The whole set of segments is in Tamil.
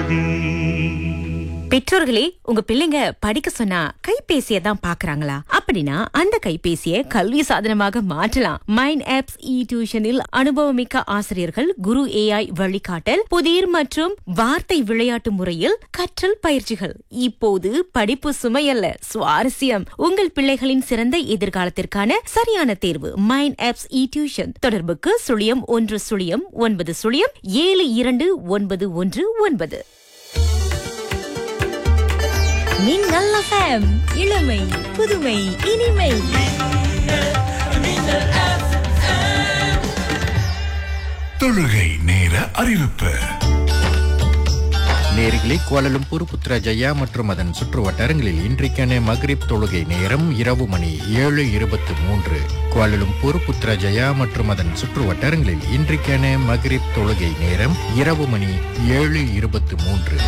அழகே பெற்றோர்களே உங்க பிள்ளைங்க படிக்க சொன்னா கைபேசியை தான் பாக்குறாங்களா அப்படின்னா அந்த கைபேசியை கல்வி சாதனமாக மாற்றலாம் மைண்ட் ஆப்ஸ் இ டியூஷனில் அனுபவமிக்க ஆசிரியர்கள் குரு ஏஐ வழிகாட்டல் புதிர் மற்றும் வார்த்தை விளையாட்டு முறையில் கற்றல் பயிற்சிகள் இப்போது படிப்பு சுமையல்ல சுவாரஸ்யம் உங்கள் பிள்ளைகளின் சிறந்த எதிர்காலத்திற்கான சரியான தேர்வு மைண்ட் ஆப்ஸ் இ டியூஷன் தொடர்புக்கு சுழியம் ஒன்று சுழியம் ஒன்பது சுழியம் ஏழு இரண்டு ஒன்பது ஒன்று ஒன்பது மின்னல் FM இளமை புதுமை இனிமை தொழுகை நேர அறிவிப்பு நேர்களே கோலலும்பூர் புத்ராஜயா மற்றும் அதன் சுற்று வட்டாரங்களில் இன்றைக்கான மக்ரிப் தொழுகை நேரம் இரவு மணி ஏழு இருபத்து மூன்று கோலலும்பூர் புத்ராஜயா மற்றும் அதன் சுற்று வட்டாரங்களில் இன்றைக்கான மக்ரிப் தொழுகை நேரம் இரவு மணி ஏழு இருபத்து மூன்று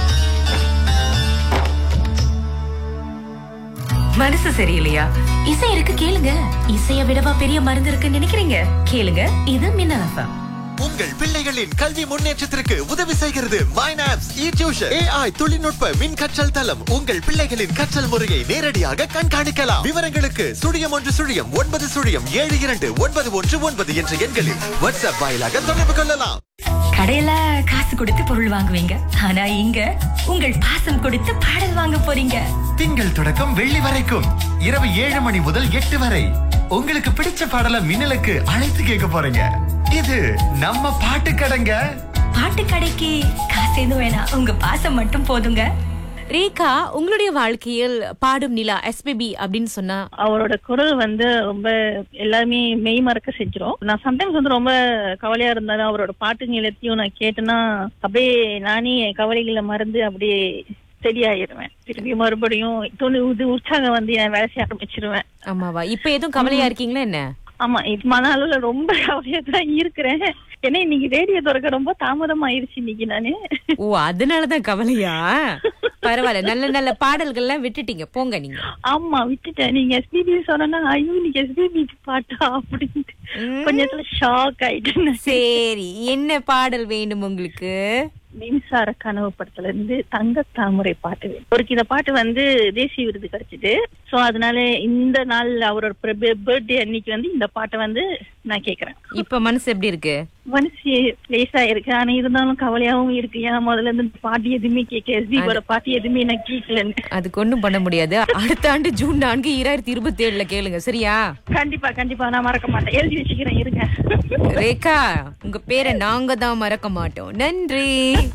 மனசு சரியில்லையா இசை இருக்கு கேளுங்க இசைய விடவா பெரிய மருந்து இருக்குன்னு நினைக்கிறீங்க கேளுங்க இது மின்னல் FM. உங்கள் பிள்ளைகளின் கல்வி முன்னேற்றத்திற்கு உதவி செய்கிறது மைனாப்ஸ் இ டியூஷன் ஏஐ தொழில்நுட்ப மின் கற்றல் தளம் உங்கள் பிள்ளைகளின் கற்றல் முறையை நேரடியாக கண்காணிக்கலாம் விவரங்களுக்கு சுழியம் ஒன்று சுழியம் ஒன்பது சுழியம் ஏழு இரண்டு ஒன்பது ஒன்று ஒன்பது என்ற எண்களில் வாட்ஸ்அப் வாயிலாக தொடர்பு கொள்ளலாம் கடையில காசு கொடுத்து பொருள் வாங்குவீங்க ஆனா இங்க உங்கள் பாசம் கொடுத்து பாடல் வாங்க போறீங்க திங்கள் தொடக்கம் வெள்ளி வரைக்கும் இரவு ஏழு மணி முதல் எட்டு வரை உங்களுக்கு பிடிச்ச பாடல மின்னலுக்கு அழைத்து கேட்க போறீங்க இது நம்ம பாட்டு கடைங்க பாட்டு கடைக்கு காசு எதுவும் வேணாம் உங்க பாசம் மட்டும் போதுங்க ரேகா உங்களுடைய வாழ்க்கையில் பாடும் நிலா எஸ்பிபி அப்படின்னு சொன்னா அவரோட குரல் வந்து ரொம்ப எல்லாருமே மெய் மறக்க செஞ்சிரும் நான் சம்டைம்ஸ் வந்து ரொம்ப கவலையா இருந்தாலும் அவரோட பாட்டு நிலத்தையும் நான் கேட்டேன்னா அப்படியே நானே என் கவலைகளை மறந்து அப்படியே சரியாயிருவேன் திருப்பி மறுபடியும் துணி இது உற்சாகம் வந்து என் வேலை செய்ய ஆரம்பிச்சிருவேன் ஆமாவா இப்ப எதுவும் கவலையா இருக்கீங்களா என்ன ஆமா இது மன அளவுல ரொம்ப கவலையா தான் இருக்கிறேன் ஏன்னா இன்னைக்கு ரேடியோ திறக்க ரொம்ப தாமதம் ஆயிருச்சு இன்னைக்கு நானு ஓ அதனாலதான் கவலையா பரவாயில்ல நல்ல நல்ல பாடல்கள்லாம் விட்டுட்டீங்க போங்க நீங்க ஆமா விட்டுட்டேன் நீங்க எஸ்பிபி சொன்னா ஐயோ நீங்க எஸ்பிபி பாட்டா அப்படின்ட்டு ம். கொஞ்சத்துல ஷாக் ஆயிட்டேன் சரி என்ன பாடல் வேண்டும் உங்களுக்கு மின்சார கனவு படத்துல இருந்து தங்க தாமரை பாட்டு வேணும். அவருக்கு இந்த பாட்டு வந்து தேசிய விருது கிடைச்சது சோ அதனால இந்த நாள் அவரோட பர்த்டே அன்னைக்கு வந்து இந்த பாட்டை வந்து நான் கேக்குறேன் இப்ப மனசு எப்படி இருக்கு மனசு லேசா இருக்கு ஆனா இருந்தாலும் கவலையாவும் இருக்கு ஏன்னா முதல்ல இருந்து இந்த பாட்டு எதுவுமே கேட்க எஸ்பிபோட பாட்டு எதுவுமே நான் கேட்கலன்னு அதுக்கு ஒண்ணும் பண்ண முடியாது அடுத்த ஆண்டு ஜூன் நான்கு இராயிரத்தி இருபத்தி ஏழுல கேளுங்க சரியா கண்டிப்பா கண்டிப்பா நான் மறக்க மாட்டேன் எழுதி வச்சுக்கிறேன் இருங்க ரேகா உங்க பேரை நாங்க தான் மறக்க மாட்டோம் நன்றி